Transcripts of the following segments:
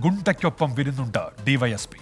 ഗുണ്ടയ്ക്കൊപ്പം വിരുന്നുണ്ട് DYSP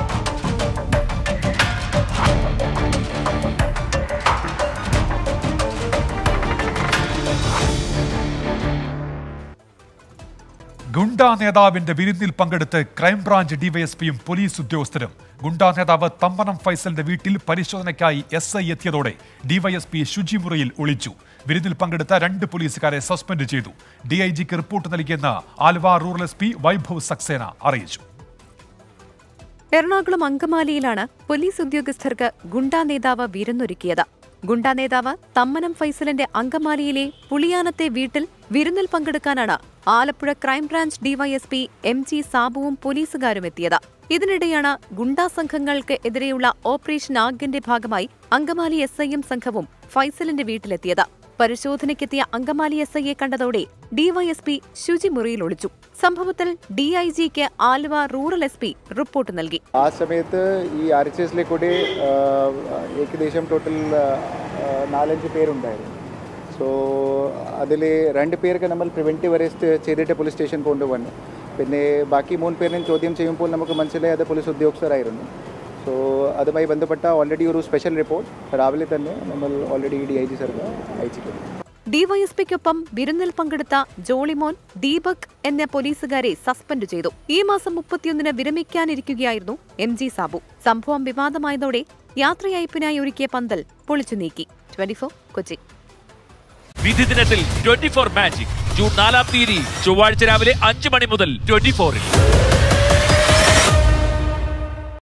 ഗുണ്ടാ നേതാവിന്റെ വിരുന്നിൽ പങ്കെടുത്ത് ക്രൈംബ്രാഞ്ച് ഡിവൈഎസ്പിയും പോലീസ് ഉദ്യോഗസ്ഥരും ഗുണ്ടാ നേതാവ് തമ്മനം ഫൈസലിന്റെ വീട്ടിൽ പരിശോധനയ്ക്കായി എസ് ഐ എത്തിയതോടെ ഡിവൈഎസ്പി ശുചിമുറിയിൽ ഒളിച്ചു വിരുന്നിൽ പങ്കെടുത്ത രണ്ട് പോലീസുകാരെ സസ്പെൻഡ് ചെയ്തു ഡിഐജിക്ക് റിപ്പോർട്ട് നൽകിയെന്ന് Aluva rural S P Vaibhav Saxena അറിയിച്ചു എറണാകുളം അങ്കമാലിയിലാണ് പോലീസ് ഉദ്യോഗസ്ഥർക്ക് ഗുണ്ടാ നേതാവ് വിരുന്നൊരുക്കിയത് ഗുണ്ടാ നേതാവ് തമ്മനം ഫൈസലിന്റെ അങ്കമാലിയിലെ പുളിയാനത്തെ വീട്ടിൽ വിരുന്നിൽ പങ്കെടുക്കാനാണ് Alappuzha crime branch DYSP M G സാബുവും പോലീസുകാരും എത്തിയത് ഇതിനിടെയാണ് ഗുണ്ടാ സംഘങ്ങൾക്ക് എതിരെയുള്ള ഓപ്പറേഷൻ ആഗിന്റെ ഭാഗമായി അങ്കമാലി എസ് ഐയും സംഘവും ഫൈസലിന്റെ വീട്ടിലെത്തിയത് പരിശോധനയ്ക്കെത്തിയ അങ്കമാലി എസ് ഐയെ കണ്ടതോടെ ഡിവൈഎസ്പി ശുചിമുറിയിൽ ഒളിച്ചു സംഭവത്തിൽ ഡിഐജിക്ക് Aluva rural S P report നൽകി ആ സമയത്ത് ഈ ആർ എച്ച് എസിലെ കൂടി ആ, ഏകദേശം ടോട്ടൽ ആ, നാലഞ്ച് പേരുണ്ടായിരുന്നു സോ അതിൽ രണ്ട് പേർക്ക് നമ്മൾ പ്രിവെൻറ്റീവ് അറസ്റ്റ് ചെയ്തിട്ട് പോലീസ് സ്റ്റേഷൻ കൊണ്ടുവന്നു പിന്നെ ബാക്കി മൂന്ന് പേരിനെ ചോദ്യം ചെയ്യുമ്പോൾ നമുക്ക് മനസ്സിലായി അത് പോലീസ് ഉദ്യോഗസ്ഥരായിരുന്നു സോ അതുമായി ബന്ധപ്പെട്ട ഓൾറെഡി ഒരു സ്പെഷ്യൽ റിപ്പോർട്ട് രാവിലെ തന്നെ നമ്മൾ ഓൾറെഡി ഡി ഐ ജി സർക്കാർ അയച്ചിട്ടുണ്ട് ഡിവൈഎസ്പിക്കൊപ്പം വിരുന്നിൽ പങ്കെടുത്ത ജോളിമോൻ ദീപക് എന്ന പോലീസുകാരെ സസ്പെൻഡ് ചെയ്തു ഈ മാസം മുപ്പത്തിയൊന്നിന് വിരമിക്കാനിരിക്കുകയായിരുന്നു എം ജി സാബു സംഭവം വിവാദമായതോടെ യാത്രയയപ്പിനായി ഒരുക്കിയ പന്തൽ പൊളിച്ചു നീക്കി ട്വന്റി കൊച്ചി വിധി ദിനത്തിൽ ട്വന്റി ഫോർ മാജിക് ജൂൺ നാലാം തീയതി ചൊവ്വാഴ്ച രാവിലെ അഞ്ച് മണി മുതൽ ട്വന്റി ഫോറിൽ